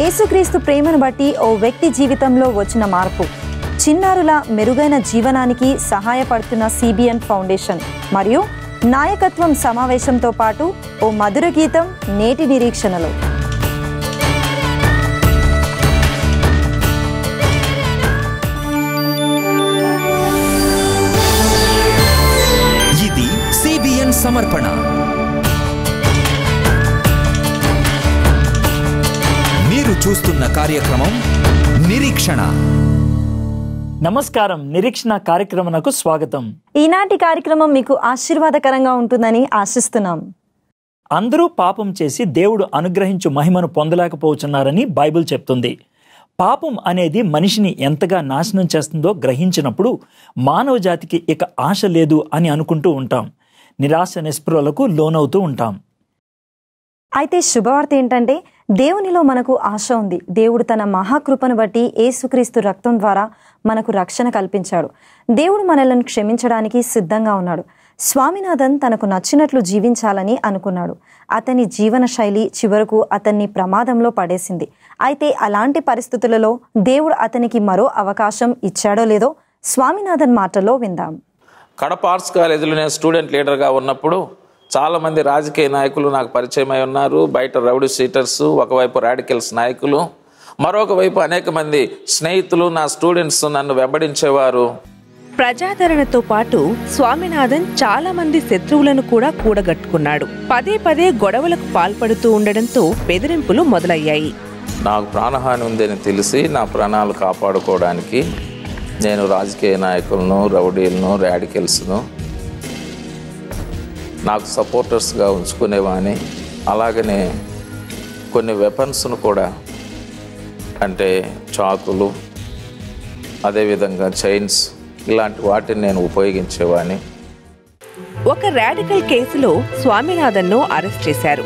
యేసుక్రీస్తు ప్రేమను బట్టి ఓ వ్యక్తి జీవితంలో వచ్చిన మార్పు చిన్నారుల మెరుగైన జీవనానికి సహాయపడుతున్న సిబిఎన్ ఫౌండేషన్ మరియు నాయకత్వం సమావేశంతో పాటు ఓ మధుర గీతం నేటి నిరీక్షణలో ఇది సిబిఎన్ సమర్పణ మీరు చూస్తున్న కార్యక్రమం నిరీక్షణ నమస్కారం నిరీక్షణ కార్యక్రమనకు స్వాగతం ఈనాటి కార్యక్రమం మీకు ఆశీర్వాదకరంగా ఉంటుందని ఆశిస్తున్నాం అందరూ పాపం చేసి దేవుడు అనుగ్రహించు మహిమను పొందలేకపోతున్నారని బైబిల్ చెప్తుంది పాపం అనేది మనిషిని ఎంతగా నాశనం చేస్తుందో గ్రహించినప్పుడు మానవ జాతికి ఇక ఆశ లేదు అని అనుకుంటూ ఉంటాం నిరాశ నిస్పృహలకు లోనవుతూ ఉంటాం అయితే శుభవార్త ఏంటంటే దేవునిలో మనకు ఆశ ఉంది దేవుడు తన మహాకృపను బట్టి యేసుక్రీస్తు రక్తం ద్వారా మనకు రక్షణ కల్పించాడు దేవుడు మనల్ని క్షమించడానికి సిద్ధంగా ఉన్నాడు స్వామినాథన్ తనకు నచ్చినట్లు జీవించాలని అనుకున్నాడు అతని జీవన శైలి చివరకు అతన్ని ప్రమాదంలో పడేసింది అయితే అలాంటి పరిస్థితులలో దేవుడు అతనికి మరో అవకాశం ఇచ్చాడో లేదో స్వామినాథన్ మాటలో విందాం కడప ఆర్ట్స్ కాలేజీలో నేను స్టూడెంట్ లీడర్గా ఉన్నప్పుడు చాలామంది రాజకీయ నాయకులు నాకు పరిచయమై ఉన్నారు బయట రౌడీ సీటర్స్ ఒకవైపు రాడికల్స్ నాయకులు మరొక వైపు అనేక మంది స్నేహితులు నా స్టూడెంట్స్ నన్ను వెంబడించేవారు ప్రజాదరణతో పాటు స్వామినాథన్ చాలా మంది శత్రువులను కూడా కూడగట్టుకున్నాడు పదే పదే గొడవలకు పాల్పడుతూ ఉండడంతో బెదిరింపులు మొదలయ్యాయి నాకు ప్రాణహాని ఉందని తెలిసి నా ప్రాణాలు కాపాడుకోవడానికి నేను రాజకీయ నాయకులను రౌడీలను రాడికల్స్ను నాకు సపోర్టర్స్గా ఉంచుకునేవాని అలాగనే కొన్ని వెపన్స్ను కూడా అంటే చాకులు అదేవిధంగా చైన్స్ ఇలాంటి వాటిని నేను ఉపయోగించేవాని ఒక రాడికల్ కేసులో స్వామినాథన్ను అరెస్ట్ చేశారు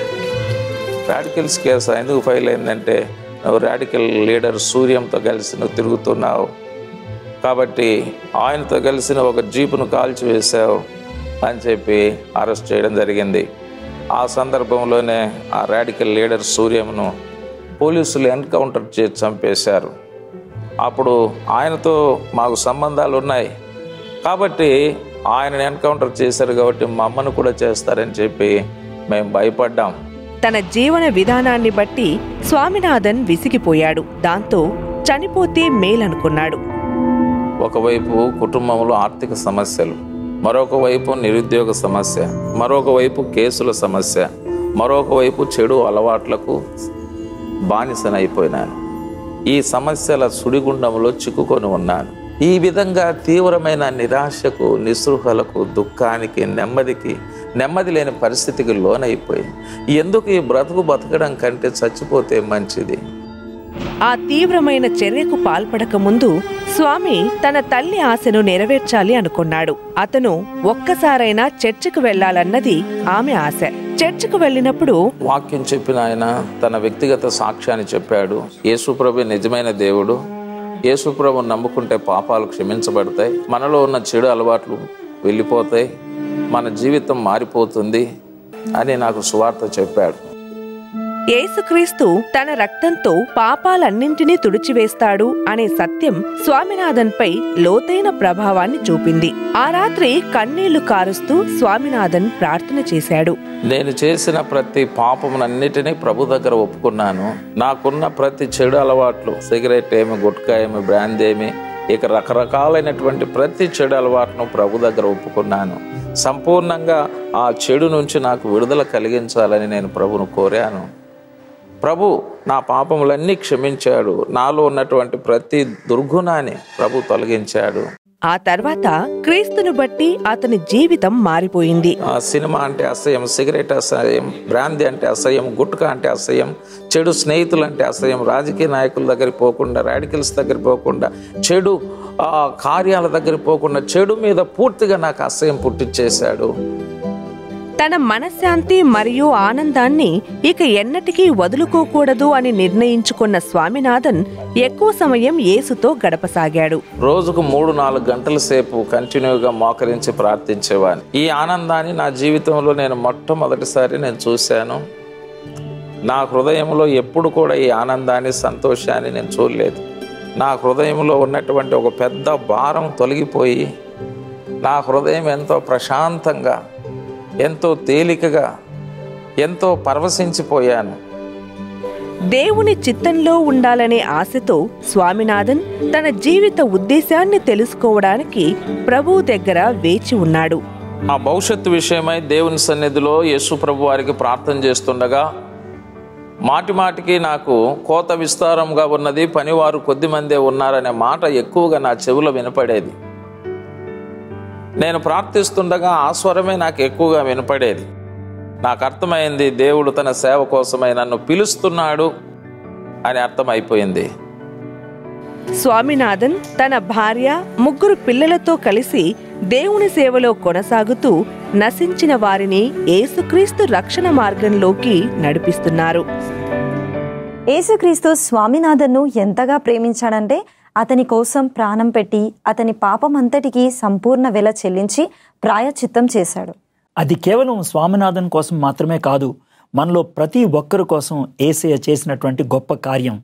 రాడికల్స్ కేసు ఎందుకు ఫైల్ అయిందంటే నువ్వు రాడికల్ లీడర్ సూర్యంతో కలిసి నువ్వు తిరుగుతున్నావు కాబట్టి ఆయనతో కలిసిన ఒక జీపును కాల్చివేశావు అని చెప్పి అరెస్ట్ చేయడం జరిగింది ఆ సందర్భంలోనే ఆ రాడికల్ లీడర్ సూర్యంను పోలీసులు ఎన్కౌంటర్ చేసి చంపేశారు అప్పుడు ఆయనతో మాకు సంబంధాలు ఉన్నాయి కాబట్టి ఆయనను ఎన్కౌంటర్ చేశారు కాబట్టి మా అమ్మను కూడా చేస్తారని చెప్పి మేము భయపడ్డాం తన జీవన విధానాన్ని బట్టి స్వామినాథన్ విసిగిపోయాడు దాంతో చనిపోతే మేలనుకున్నాడు ఒకవైపు కుటుంబంలో ఆర్థిక సమస్యలు మరొక వైపు నిరుద్యోగ సమస్య మరొక వైపు కేసుల సమస్య మరొక వైపు చెడు అలవాట్లకు బానిసనైపోయినాను ఈ సమస్యల సుడిగుండంలో చిక్కుకొని ఉన్నాను ఈ విధంగా తీవ్రమైన నిరాశకు నిస్పృహలకు దుఃఖానికి నెమ్మదికి నెమ్మది లేని పరిస్థితికి లోనైపోయి ఎందుకు ఈ బ్రతుకు బతకడం కంటే చచ్చిపోతే మంచిది ఆ తీవ్రమైన చర్యకు పాల్పడక ముందు స్వామి తన తల్లి ఆశను నెరవేర్చాలి అనుకున్నాడు అతను ఒక్కసారైనా చర్చికి వెళ్లాలన్నది ఆమె ఆశ చర్చికి వెళ్ళినప్పుడు వాక్యం చెప్పిన ఆయన తన వ్యక్తిగత సాక్ష్యాన్ని చెప్పాడు యేసుప్రభు నిజమైన దేవుడు యేసుప్రభు నమ్ముకుంటే పాపాలు క్షమించబడతాయి మనలో ఉన్న చెడు అలవాట్లు వెళ్ళిపోతాయి మన జీవితం మారిపోతుంది అని నాకు సువార్త చెప్పాడు యేసుక్రీస్తు తన రక్తంతో పాపాలన్నింటినీ తుడిచివేస్తాడు అనే సత్యం స్వామినాథన్పై లోతైన ప్రభావాన్ని చూపింది ఆ రాత్రి కన్నీళ్లు కారుస్తూ స్వామినాథన్ ప్రార్థన చేశాడు నేను చేసిన ప్రతి పాపమునన్నిటినీ ప్రభు దగ్గర ఒప్పుకున్నాను నాకున్న ప్రతి చెడు అలవాట్లు సిగరెట్ ఏమి గుట్కా ఏమి బ్రాంద్ ఏమి ఇక రకరకాలైనటువంటి ప్రతి చెడు అలవాటును ప్రభు దగ్గర ఒప్పుకున్నాను సంపూర్ణంగా ఆ చెడు నుంచి నాకు విడుదల కలిగించాలని నేను ప్రభును కోరాను ప్రభు నా పాపములన్నీ క్షమించాడు నాలో ఉన్నటువంటి ప్రతి దుర్గుణాన్ని ప్రభు తొలగించాడు ఆ తర్వాత క్రీస్తును బట్టి అతని జీవితం మారిపోయింది ఆ సినిమా అంటే అసహ్యం సిగరెట్ అసహ్యం బ్రాందీ అంటే అసహ్యం గుట్కా అంటే అసహ్యం చెడు స్నేహితులు అంటే అసహ్యం రాజకీయ నాయకుల దగ్గరికి పోకుండా రాడికల్స్ దగ్గర పోకుండా చెడు ఆ, కార్యాల దగ్గర పోకుండా చెడు మీద పూర్తిగా నాకు అసహ్యం పుట్టించేశాడు తన మనశ్శాంతి మరియు ఆనందాన్ని ఇక ఎన్నటికీ వదులుకోకూడదు అని నిర్ణయించుకున్న స్వామినాథన్ ఎక్కువ సమయం యేసుతో గడపసాగాడు రోజుకు మూడు నాలుగు గంటల సేపు కంటిన్యూగా మోకరించి ప్రార్థించేవాడిని ఈ ఆనందాన్ని నా జీవితంలో నేను మొట్టమొదటిసారి నేను చూశాను నా హృదయంలో ఎప్పుడు కూడా ఈ ఆనందాన్ని సంతోషాన్ని నేను చూడలేదు నా హృదయంలో ఉన్నటువంటి ఒక పెద్ద భారం తొలగిపోయి నా హృదయం ఎంతో ప్రశాంతంగా ఎంతో తేలికగా ఎంతో పరవశించిపోయాను దేవుని చిత్తంలో ఉండాలనే ఆశతో స్వామినాథన్ తన జీవిత ఉద్దేశాన్ని తెలుసుకోవడానికి ప్రభువు దగ్గర వేచి ఉన్నాడు ఆ భవిష్యత్తు విషయమై దేవుని సన్నిధిలో యేసు ప్రభు వారికి ప్రార్థన చేస్తుండగా మాటి మాటికి నాకు కోత విస్తారంగా ఉన్నది పనివారు కొద్దిమందే ఉన్నారనే మాట ఎక్కువగా నా చెవిలో వినపడేది నేను ప్రార్థిస్తుండగా ఆ స్వరమే నాకు ఎక్కువగా వినపడేది నాకు అర్థమైంది దేవుడు తన సేవ కోసమై నన్ను పిలుస్తున్నాడు అని అర్థమైపోయింది స్వామినాథన్ తన భార్య ముగ్గురు పిల్లలతో కలిసి దేవుని సేవలో కొనసాగుతూ నశించిన వారిని యేసుక్రీస్తు రక్షణ మార్గంలోకి నడిపిస్తున్నారు యేసుక్రీస్తు స్వామినాథన్ను ఎంతగా ప్రేమించాడంటే అతని కోసం ప్రాణం పెట్టి అతని పాపం అంతటికీ సంపూర్ణ వెల చెల్లించి ప్రాయచిత్తం చేశాడు అది కేవలం స్వామినాథన్ కోసం మాత్రమే కాదు మనలో ప్రతి ఒక్కరి కోసం ఏసయ్య చేసినటువంటి గొప్ప కార్యం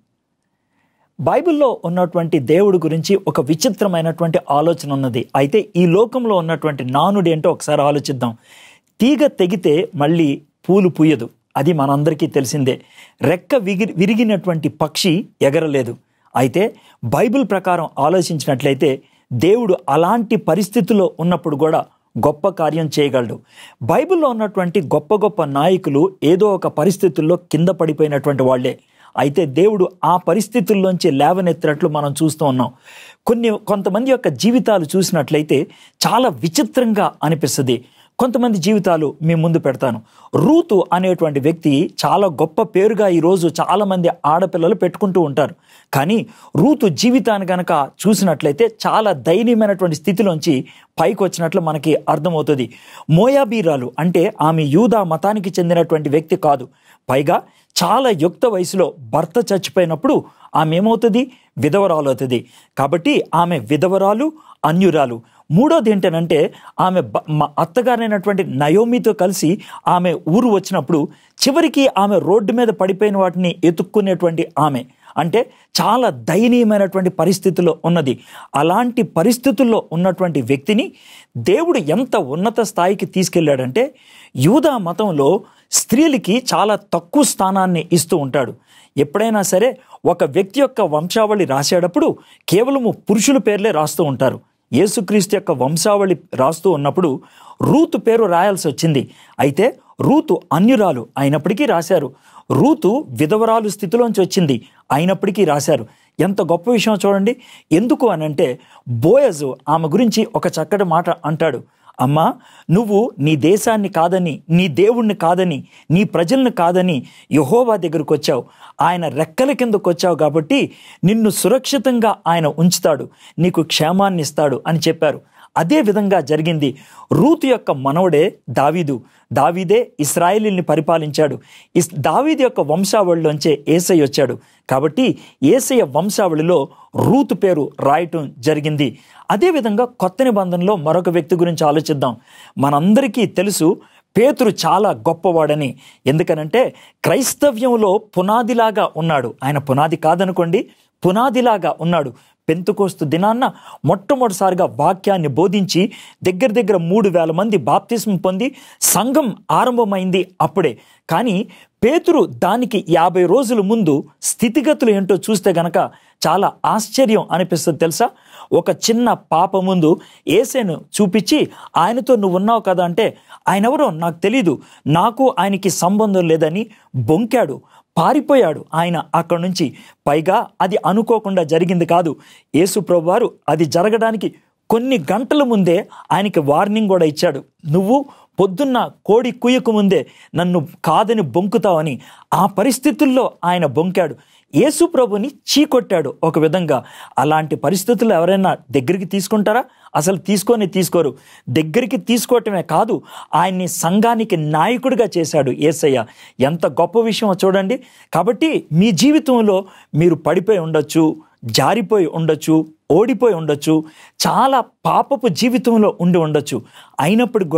బైబిల్లో ఉన్నటువంటి దేవుడి గురించి ఒక విచిత్రమైనటువంటి ఆలోచన ఉన్నది అయితే ఈ లోకంలో ఉన్నటువంటి నానుడు ఏంటో ఒకసారి ఆలోచిద్దాం తీగ తెగితే మళ్ళీ పూలు పూయదు అది మనందరికీ తెలిసిందే రెక్క విగి విరిగినటువంటి పక్షి ఎగరలేదు అయితే బైబిల్ ప్రకారం ఆలోచించినట్లయితే దేవుడు అలాంటి పరిస్థితుల్లో ఉన్నప్పుడు కూడా గొప్ప కార్యం చేయగలడు బైబిల్లో ఉన్నటువంటి గొప్ప గొప్ప నాయకులు ఏదో ఒక పరిస్థితుల్లో కింద పడిపోయినటువంటి వాళ్ళే అయితే దేవుడు ఆ పరిస్థితుల్లోంచి లేవనెత్తినట్లు మనం చూస్తూ ఉన్నాం కొన్ని కొంతమంది యొక్క జీవితాలు చూసినట్లయితే చాలా విచిత్రంగా అనిపిస్తుంది కొంతమంది జీవితాలు మీ ముందు పెడతాను రూతు అనేటువంటి వ్యక్తి చాలా గొప్ప పేరుగా ఈరోజు చాలామంది ఆడపిల్లలు పెట్టుకుంటూ ఉంటారు కానీ రూతు జీవితాన్ని కనుక చూసినట్లయితే చాలా దయనీయమైనటువంటి స్థితిలోంచి పైకి వచ్చినట్లు మనకి అర్థమవుతుంది మోయాబీరాలు అంటే ఆమె యూదా మతానికి చెందినటువంటి వ్యక్తి కాదు పైగా చాలా యుక్త వయసులో భర్త చచ్చిపోయినప్పుడు ఆమె ఏమవుతుంది విధవరాలు అవుతుంది కాబట్టి ఆమె విధవరాలు అన్యురాలు మూడోది ఏంటనంటే ఆమె బ- మా అత్తగారైనటువంటి నయోమితో కలిసి ఆమె ఊరు వచ్చినప్పుడు చివరికి ఆమె రోడ్డు మీద పడిపోయిన వాటిని ఎత్తుక్కునేటువంటి ఆమె అంటే చాలా దయనీయమైనటువంటి పరిస్థితిలో ఉన్నది అలాంటి పరిస్థితుల్లో ఉన్నటువంటి వ్యక్తిని దేవుడు ఎంత ఉన్నత స్థాయికి తీసుకెళ్ళాడంటే యూదా మతంలో స్త్రీలకి చాలా తక్కువ స్థానాన్ని ఇస్తూ ఉంటాడు ఎప్పుడైనా సరే ఒక వ్యక్తి యొక్క వంశావళి రాసేటప్పుడు కేవలము పురుషుల పేర్లే రాస్తూ ఉంటారు యేసుక్రీస్తు యొక్క వంశావళి రాస్తూ ఉన్నప్పుడు రూతు పేరు రాయాల్సి వచ్చింది అయితే రూతు అన్యురాలు అయినప్పటికీ రాశారు రూతు విధవరాలు స్థితిలోంచి వచ్చింది అయినప్పటికీ రాశారు ఎంత గొప్ప విషయం చూడండి ఎందుకు అనంటే బోయజు ఆమె గురించి ఒక చక్కటి మాట అంటాడు అమ్మా నువ్వు నీ దేశాన్ని కాదని నీ దేవుణ్ణి కాదని నీ ప్రజల్ని కాదని యహోవా దగ్గరకు వచ్చావు ఆయన రెక్కల కిందకు వచ్చావు కాబట్టి నిన్ను సురక్షితంగా ఆయన ఉంచుతాడు నీకు క్షేమాన్ని ఇస్తాడు అని చెప్పారు అదే విధంగా జరిగింది రూతు యొక్క మనవడే దావీదు దావీదే ఇస్రాయేలీల్ని పరిపాలించాడు ఇస్ దావీదు యొక్క వంశావళిలోంచే ఏసై వచ్చాడు కాబట్టి ఏసయ్య వంశావళిలో రూతు పేరు రాయటం జరిగింది అదేవిధంగా కొత్త నిబంధనలో మరొక వ్యక్తి గురించి ఆలోచిద్దాం మనందరికీ తెలుసు పేతురు చాలా గొప్పవాడని ఎందుకనంటే క్రైస్తవ్యంలో పునాదిలాగా ఉన్నాడు ఆయన పునాది కాదనుకోండి పునాదిలాగా ఉన్నాడు పెంతుకోస్తు దినాన్న మొట్టమొదటిసారిగా వాక్యాన్ని బోధించి దగ్గర దగ్గర మూడు వేల మంది బాప్తిస్మ పొంది సంఘం ఆరంభమైంది అప్పుడే కానీ పేతురు దానికి యాభై రోజుల ముందు స్థితిగతులు ఏంటో చూస్తే గనక చాలా ఆశ్చర్యం అనిపిస్తుంది తెలుసా ఒక చిన్న పాప ముందు ఏసేను చూపించి ఆయనతో నువ్వు ఉన్నావు కదా అంటే ఆయన ఎవరో నాకు తెలీదు నాకు ఆయనకి సంబంధం లేదని బొంకాడు పారిపోయాడు ఆయన అక్కడి నుంచి పైగా అది అనుకోకుండా జరిగింది కాదు యేసు ప్రభువారు అది జరగడానికి కొన్ని గంటల ముందే ఆయనకి వార్నింగ్ కూడా ఇచ్చాడు నువ్వు పొద్దున్న కోడి కుయ్యకు ముందే నన్ను కాదని బొంకుతావని ఆ పరిస్థితుల్లో ఆయన బొంకాడు యేసు ప్రభుని చీకొట్టాడు ఒక విధంగా అలాంటి పరిస్థితుల్లో ఎవరైనా దగ్గరికి తీసుకుంటారా అసలు తీసుకొని తీసుకోరు దగ్గరికి తీసుకోవటమే కాదు ఆయన్ని సంఘానికి నాయకుడిగా చేశాడు ఏసయ్య ఎంత గొప్ప విషయం చూడండి కాబట్టి మీ జీవితంలో మీరు పడిపోయి ఉండొచ్చు జారిపోయి ఉండొచ్చు ఓడిపోయి ఉండొచ్చు చాలా పాపపు జీవితంలో ఉండి ఉండొచ్చు అయినప్పటికి కూడా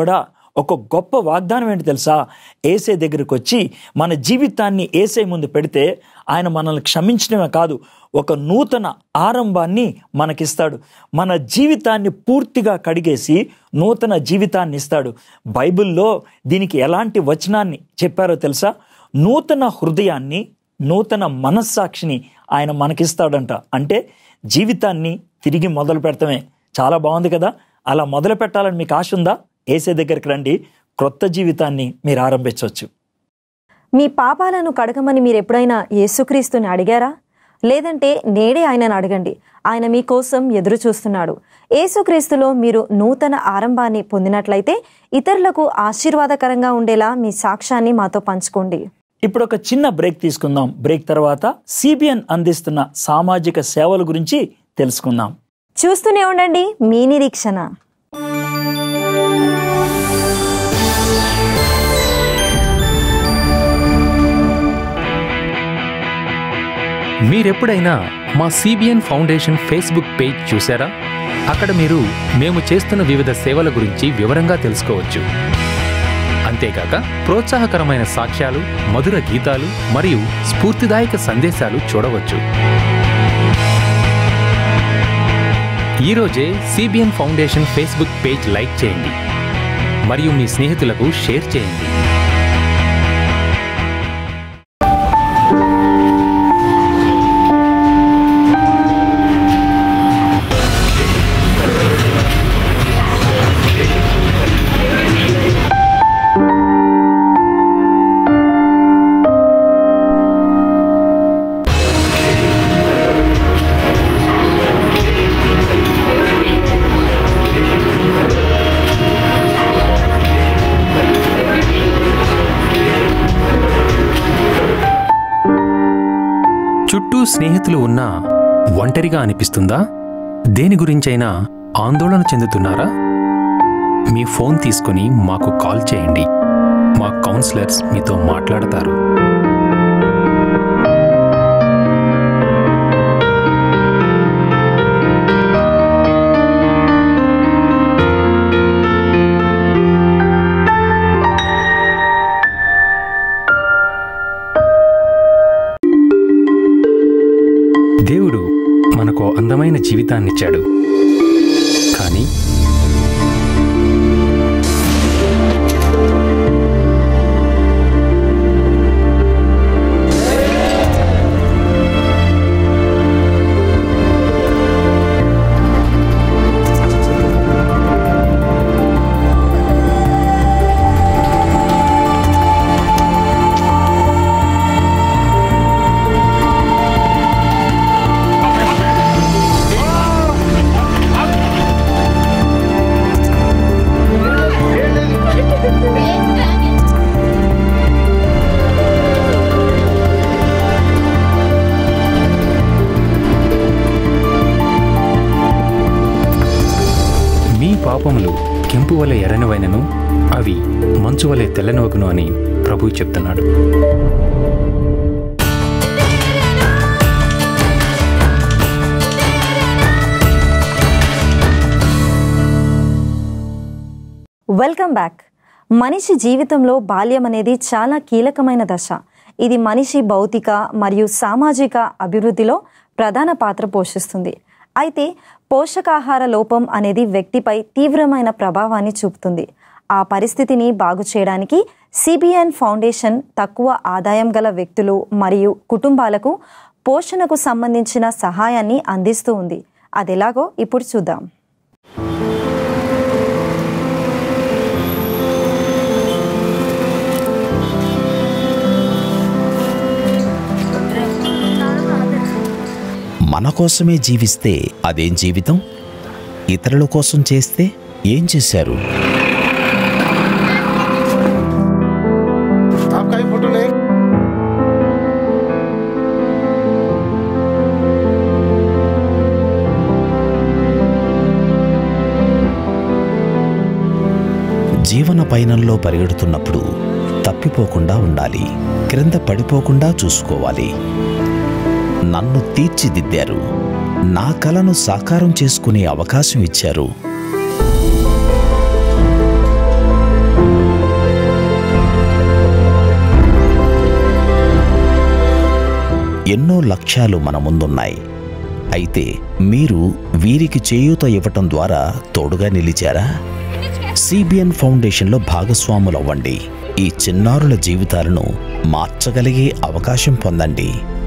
ఒక గొప్ప వాగ్దానం ఏంటి తెలుసా ఏసే దగ్గరికి వచ్చి మన జీవితాన్ని ఏసే ముందు పెడితే ఆయన మనల్ని క్షమించడమే కాదు ఒక నూతన ఆరంభాన్ని మనకిస్తాడు మన జీవితాన్ని పూర్తిగా కడిగేసి నూతన జీవితాన్ని ఇస్తాడు బైబిల్లో దీనికి ఎలాంటి వచనాన్ని చెప్పారో తెలుసా నూతన హృదయాన్ని నూతన మనస్సాక్షిని ఆయన మనకిస్తాడంట అంటే జీవితాన్ని తిరిగి మొదలు పెడతామే చాలా బాగుంది కదా అలా మొదలు పెట్టాలని మీకు ఆశ ఉందా ఏసే దగ్గరికి రండి క్రొత్త జీవితాన్ని మీరు ఆరంభించవచ్చు మీ పాపాలను కడగమని మీరు ఎప్పుడైనా యేసుక్రీస్తుని అడిగారా లేదంటే నేడే ఆయనను అడగండి ఆయన మీకోసం ఎదురు చూస్తున్నాడు యేసుక్రీస్తులో మీరు నూతన ఆరంభాన్ని పొందినట్లయితే ఇతరులకు ఆశీర్వాదకరంగా ఉండేలా మీ సాక్ష్యాన్ని మాతో పంచుకోండి ఇప్పుడు ఒక చిన్న బ్రేక్ తీసుకుందాం బ్రేక్ తర్వాత సిబిఎన్ అందిస్తున్న సామాజిక సేవల గురించి తెలుసుకుందాం చూస్తూనే ఉండండి మీ నిరీక్షణ మీరెప్పుడైనా మా సిబిఎన్ ఫౌండేషన్ ఫేస్బుక్ పేజ్ చూసారా అక్కడ మీరు మేము చేస్తున్న వివిధ సేవల గురించి వివరంగా తెలుసుకోవచ్చు అంతేకాక ప్రోత్సాహకరమైన సాక్ష్యాలు మధుర గీతాలు మరియు స్ఫూర్తిదాయక సందేశాలు చూడవచ్చు ఈరోజే CBN foundation Facebook page like చేయండి మరియు మీ స్నేహితులకు షేర్ చేయండి చుట్టూ స్నేహితులు ఉన్నా ఒంటరిగా అనిపిస్తుందా దేని గురించైనా ఆందోళన చెందుతున్నారా మీ ఫోన్ తీసుకుని మాకు కాల్ చేయండి మా కౌన్సిలర్స్ మీతో మాట్లాడతారు దేవుడు మనకు అందమైన జీవితాన్నిచ్చాడు కానీ మీ పాపములు కెంపు వలె ఎర్రనివైనను అవి మంచు వలె తెల్లనివగును అని ప్రభువు చెప్తున్నాడు వెల్కమ్ బ్యాక్ మనిషి జీవితంలో బాల్యం అనేది చాలా కీలకమైన దశ ఇది మనిషి భౌతిక మరియు సామాజిక అభివృద్ధిలో ప్రధాన పాత్ర పోషిస్తుంది అయితే పోషకాహార లోపం అనేది వ్యక్తిపై తీవ్రమైన ప్రభావాన్ని చూపుతుంది ఆ పరిస్థితిని బాగు చేయడానికి సిబిఎన్ ఫౌండేషన్ తక్కువ ఆదాయం గల వ్యక్తులు మరియు కుటుంబాలకు పోషణకు సంబంధించిన సహాయాన్ని అందిస్తూ ఉంది అదెలాగో ఇప్పుడు చూద్దాం మన కోసమే జీవిస్తే అదేం జీవితం ఇతరుల కోసం చేస్తే ఏం చేశారు आपका ही फोटो नहीं జీవన పయనంలో పరిగెడుతున్నప్పుడు తప్పిపోకుండా ఉండాలి క్రింద పడిపోకుండా చూసుకోవాలి నన్ను తీర్చిదిద్దారు నా కలను సాకారం చేసుకునే అవకాశం ఇచ్చారు ఎన్నో లక్ష్యాలు మన ముందున్నాయి అయితే మీరు వీరికి చేయూత ఇవ్వటం ద్వారా తోడుగా నిలిచారా సిబిఎన్ ఫౌండేషన్లో భాగస్వాములవ్వండి ఈ చిన్నారుల జీవితాలను మార్చగలిగే అవకాశం పొందండి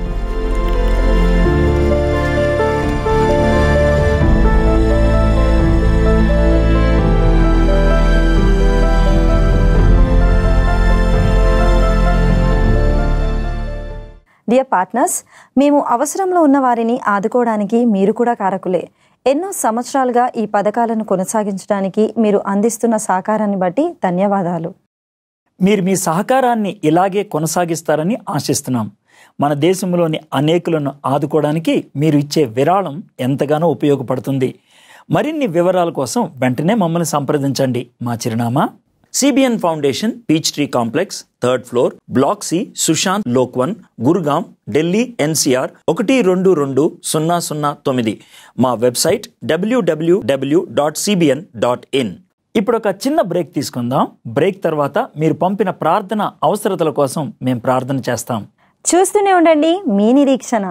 డియర్ పార్ట్నర్స్ మేము అవసరంలో ఉన్న వారిని ఆదుకోవడానికి మీరు కూడా కారకులే ఎన్నో సంవత్సరాలుగా ఈ పథకాలను కొనసాగించడానికి మీరు అందిస్తున్న సహకారాన్ని బట్టి ధన్యవాదాలు మీరు మీ సహకారాన్ని ఇలాగే కొనసాగిస్తారని ఆశిస్తున్నాం మన దేశంలోని అనేకులను ఆదుకోవడానికి మీరు ఇచ్చే విరాళం ఎంతగానో ఉపయోగపడుతుంది మరిన్ని వివరాల కోసం వెంటనే మమ్మల్ని సంప్రదించండి మా చిరునామా CBN foundation peach tree complex third floor block C Sushant Lok one Gurugram Delhi NCR ఒకటి రెండు రెండు సున్నా సున్నా తొమ్మిది మా website W W W dot CBN dot in ఇప్పుడు ఒక చిన్న బ్రేక్ తీసుకుందాం బ్రేక్ తర్వాత మీరు పంపిన ప్రార్థన అవసరతల కోసం మేము ప్రార్థన చేస్తాం చూస్తూనే ఉండండి మీ నిరీక్షణ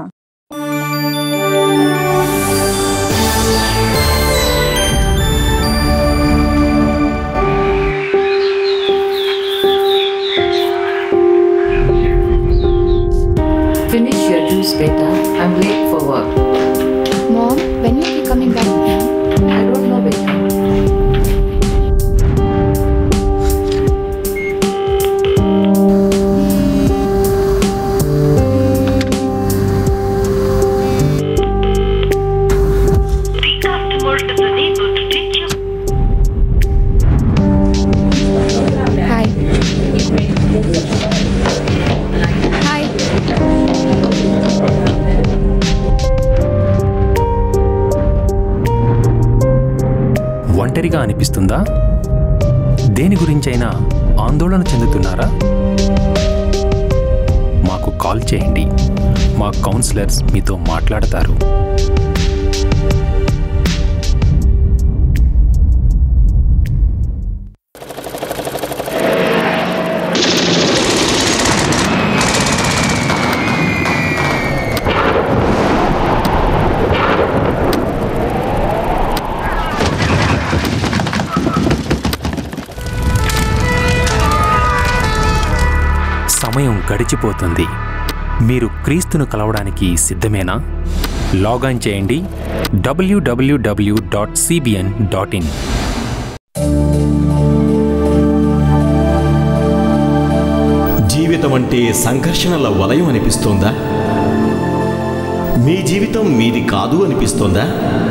Finish your juice, beta. I'm late for work. Mom, when will you be coming back home? I don't know, beta. The customer is unable to take your Hi. Hi. ఒంటరిగా అనిపిస్తుందా దేని గురించైనా ఆందోళన చెందుతున్నారా మాకు కాల్ చేయండి మా కౌన్సిలర్స్ మీతో మాట్లాడతారు సమయం గడిచిపోతుంది మీరు క్రీస్తును కలవడానికి సిద్ధమేనా లాగాన్ చేయండి W W W dot CBN dot in జీవితం అంటే సంఘర్షణల వలయం అనిపిస్తోందా మీ జీవితం మీది కాదు అనిపిస్తోందా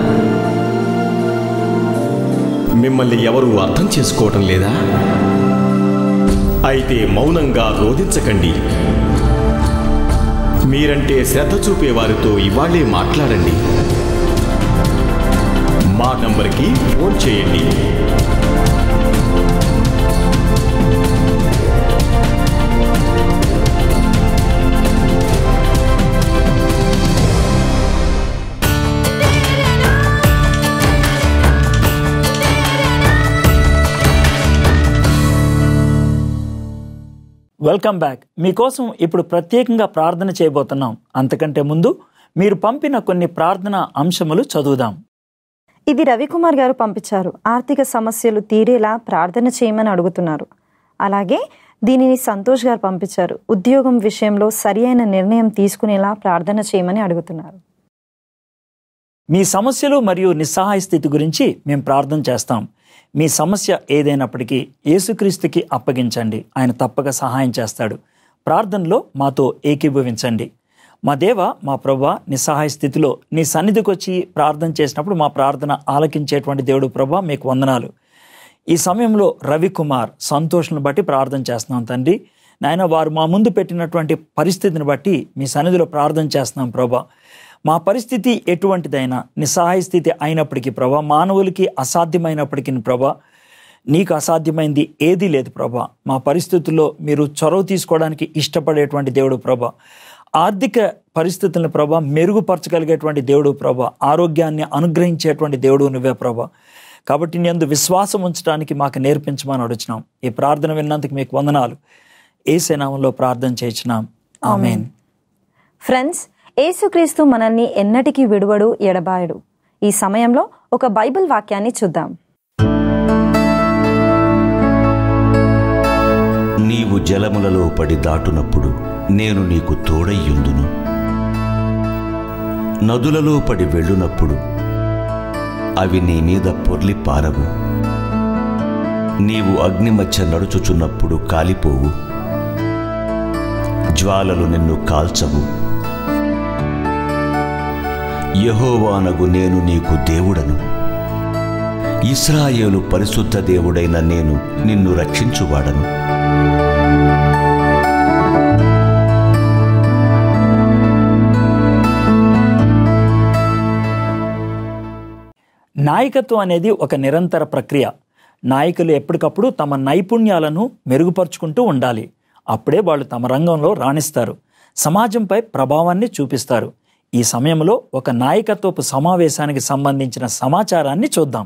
మిమ్మల్ని ఎవరు అర్థం చేసుకోవటం లేదా అయితే మౌనంగా రోధించకండి మీరంటే శ్రద్ధ చూపే వారితో ఇవాళ్లే మాట్లాడండి మా నంబర్కి ఫోన్ చేయండి వెల్కమ్ బ్యాక్ మీకోసం ఇప్పుడు ప్రత్యేకంగా ప్రార్థన చేయబోతున్నాం అంతకంటే ముందు మీరు పంపిన కొన్ని ప్రార్థన అంశములు చదువుదాం ఇది రవికుమార్ గారు పంపించారు ఆర్థిక సమస్యలు తీరేలా ప్రార్థన చేయమని అడుగుతున్నారు అలాగే దీనిని సంతోష్ గారు పంపించారు ఉద్యోగం విషయంలో సరి అయిన నిర్ణయం తీసుకునేలా ప్రార్థన చేయమని అడుగుతున్నారు మీ సమస్యలు మరియు నిస్సహాయ స్థితి గురించి మేము ప్రార్థన చేస్తాం మీ సమస్య ఏదైనప్పటికీ యేసుక్రీస్తుకి అప్పగించండి ఆయన తప్పక సహాయం చేస్తాడు ప్రార్థనలో మాతో ఏకీభవించండి మా దేవ మా ప్రభా నిస్సహాయ స్థితిలో నీ సన్నిధికి వచ్చి ప్రార్థన చేసినప్పుడు మా ప్రార్థన ఆలకించేటువంటి దేవుడు ప్రభా మీకు వందనాలు ఈ సమయంలో రవికుమార్ సంతోషాలను బట్టి ప్రార్థన చేస్తున్నాం తండ్రి నాయన వారు మా ముందు పెట్టినటువంటి పరిస్థితిని బట్టి మీ సన్నిధిలో ప్రార్థన చేస్తున్నాం ప్రభా మా పరిస్థితి ఎటువంటిదైనా నిస్సహాయ స్థితి అయినప్పటికీ ప్రభా మానవులకి అసాధ్యమైనప్పటికీ ప్రభా నీకు అసాధ్యమైంది ఏదీ లేదు ప్రభా మా పరిస్థితుల్లో మీరు చొరవ తీసుకోవడానికి ఇష్టపడేటువంటి దేవుడు ప్రభా ఆర్థిక పరిస్థితులను ప్రభా మెరుగుపరచగలిగేటువంటి దేవుడు ప్రభా ఆరోగ్యాన్ని అనుగ్రహించేటువంటి దేవుడు నువ్వే ప్రభా కాబట్టి నీ అందు విశ్వాసం ఉంచడానికి మాకు నేర్పించమని అడుగుతున్నాం ఈ ప్రార్థన విన్నందుకు మీకు వందనాలు ఏసే నామంలో ప్రార్థన చేయించినాం ఆమెన్ ఫ్రెండ్స్ యేసుక్రీస్తు మనల్ని ఎన్నటికీ విడువడు ఎడబాయడు ఈ సమయంలో ఒక బైబిల్ వాక్యాన్ని చూద్దాం నీవు జలములలో పడి దాటునప్పుడు నేను నీకు తోడయ్యుందును నదులలో పడి వెళ్ళునప్పుడు అవి నీ మీద పొర్లి పారవు నీవు అగ్ని మధ్య నడుచుచున్నప్పుడు కాలిపోవు జ్వాలలు నిన్ను కాల్చవు యహోవానగు నేను నీకు దేవుడను ఇస్రాయేలు పరిశుద్ధ దేవుడైన నేను నిన్ను రక్షించువాడను నాయకత్వం అనేది ఒక నిరంతర ప్రక్రియ నాయకులు ఎప్పటికప్పుడు తమ నైపుణ్యాలను మెరుగుపరుచుకుంటూ ఉండాలి అప్పుడే వాళ్ళు తమ రంగంలో రాణిస్తారు సమాజంపై ప్రభావాన్ని చూపిస్తారు ఈ సమయంలో ఒక నాయకత్వపు సమావేశానికి సంబంధించిన సమాచారాన్ని చూద్దాం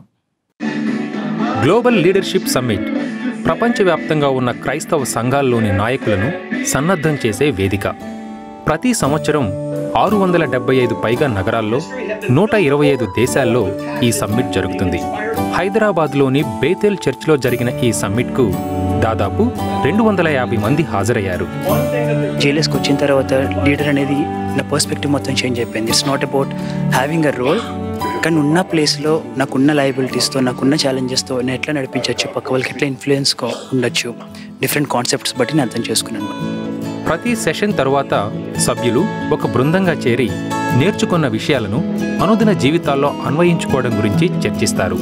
గ్లోబల్ లీడర్షిప్ సమ్మిట్ ప్రపంచవ్యాప్తంగా ఉన్న క్రైస్తవ సంఘాల్లోని నాయకులను సన్నద్ధం చేసే వేదిక ప్రతి సంవత్సరం ఆరు వందల డెబ్బై ఐదు పైగా నగరాల్లో నూట ఇరవై ఐదు దేశాల్లో ఈ సమ్మిట్ జరుగుతుంది హైదరాబాద్లోని బేతెల్ చర్చ్లో జరిగిన ఈ సమ్మిట్కు దాదాపు రెండు వందల యాభై మంది హాజరయ్యారు జేఎల్ఎస్కి వచ్చిన తర్వాత లీడర్ అనేది నా పర్స్పెక్టివ్ మొత్తం చేంజ్ అయిపోయింది it's not about having a role కానీ ఉన్న ప్లేస్లో నాకున్న లయబిలిటీస్తో నాకున్న ఛాలెంజెస్తో నేను ఎట్లా నడిపించవచ్చు పక్క వాళ్ళకి ఎట్లా ఇన్ఫ్లుయెన్స్ ఉండొచ్చు డిఫరెంట్ కాన్సెప్ట్స్ బట్టి నేను అర్థం చేసుకున్నాను ప్రతి సెషన్ తరువాత సభ్యులు ఒక బృందంగా చేరి నేర్చుకున్న విషయాలను అనుదిన జీవితాల్లో అన్వయించుకోవడం గురించి చర్చిస్తారు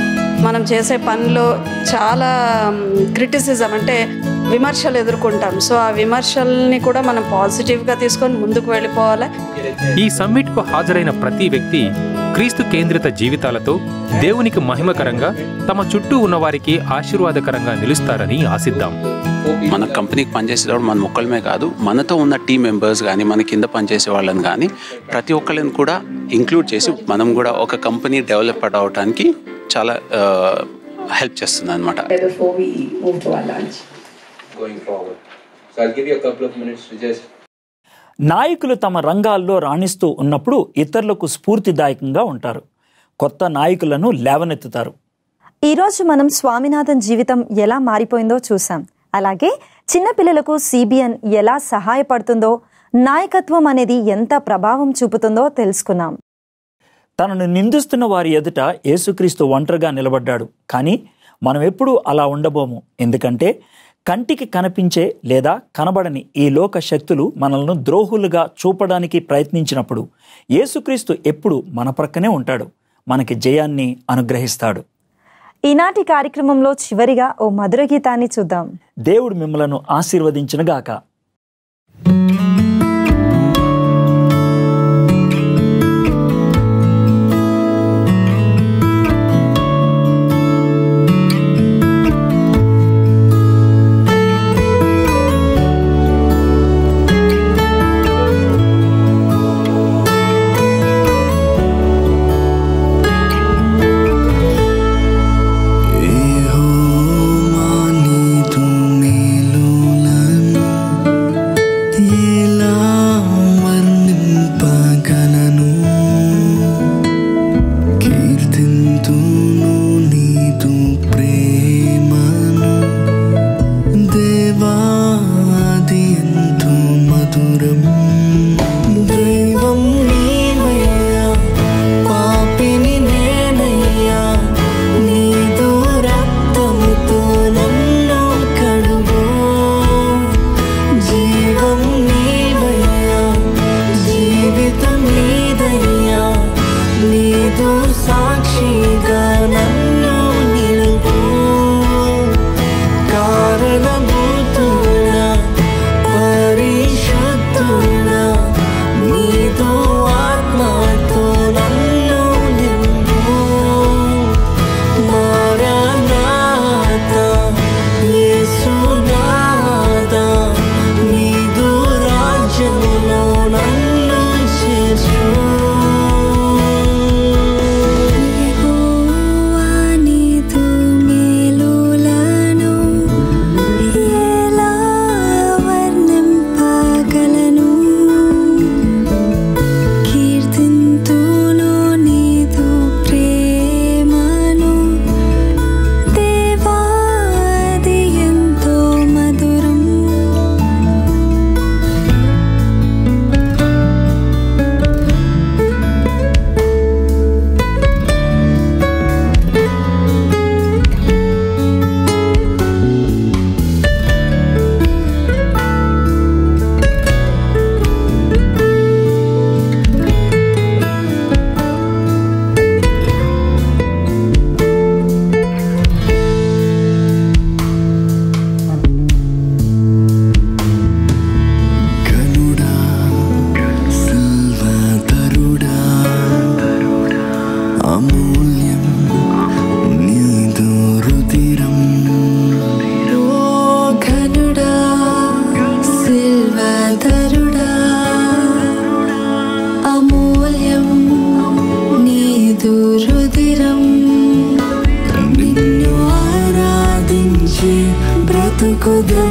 మనం చేసే పనిలో చాలా క్రిటిసిజం అంటే విమర్శలు ఎదుర్కొంటాం సో ఆ విమర్శల్ని కూడా మనం పాజిటివ్గా తీసుకొని ముందుకు వెళ్ళిపోవాలి ఈ సమ్మిట్కు హాజరైన ప్రతి వ్యక్తి క్రీస్తు కేంద్రిత జీవితాలతో దేవునికి మహిమకరంగా తమ చుట్టూ ఉన్నవారికి ఆశీర్వాదకరంగా నిలుస్తారని ఆశిద్దాం మన కంపెనీకి పనిచేసేటప్పుడు మన ఒక్కళ్ళమే కాదు మనతో ఉన్న టీం మెంబర్స్ కానీ మన కింద పనిచేసే వాళ్ళని కానీ ప్రతి ఒక్కళ్ళని కూడా ఇంక్లూడ్ చేసి మనం కూడా ఒక కంపెనీ డెవలప్ అవడానికి చాలా హెల్ప్ చేస్తుంది అనమాట Before we move to our lunch. going forward. So I'll give you a couple of minutes to just నాయకులు తమ రంగాల్లో రాణిస్తూ ఉన్నప్పుడు ఇతరులకు స్ఫూర్తిదాయకంగా ఉంటారు కొత్త నాయకులను లేవనెత్తుతారు ఈరోజు మనం స్వామినాథన్ జీవితం ఎలా మారిపోయిందో చూసాం అలాగే చిన్నపిల్లలకు సిబిఎన్ ఎలా సహాయపడుతుందో నాయకత్వం అనేది ఎంత ప్రభావం చూపుతుందో తెలుసుకున్నాం తనను నిందిస్తున్న వారి ఎదుట యేసుక్రీస్తు ఒంటరిగా నిలబడ్డాడు కానీ మనం ఎప్పుడూ అలా ఉండబోము ఎందుకంటే కంటికి కనిపించే లేదా కనబడని ఈ లోక శక్తులు మనల్ని ద్రోహులుగా చూపడానికి ప్రయత్నించినప్పుడు యేసుక్రీస్తు ఎప్పుడు మన ప్రక్కనే ఉంటాడు మనకి జయాన్ని అనుగ్రహిస్తాడు ఈనాటి కార్యక్రమంలో చివరిగా ఓ మధుర గీతాన్ని చూద్దాం దేవుడు మిమ్మలను ఆశీర్వదించునుగాక కీర్తింతును నీదు ప్రేమను దేవాది ఎంతో మధురం దైవం నీవయ్యా పాపిని నేనయ్యా నీదు రక్తముతో నన్ను కడుగో జీవం నీవయ్యా జీవితం నీదయ్యా నీదు సాక్షిగా నన్ను నిలుపు కారణభూతుడా పరిశుద్ధుడా నాకు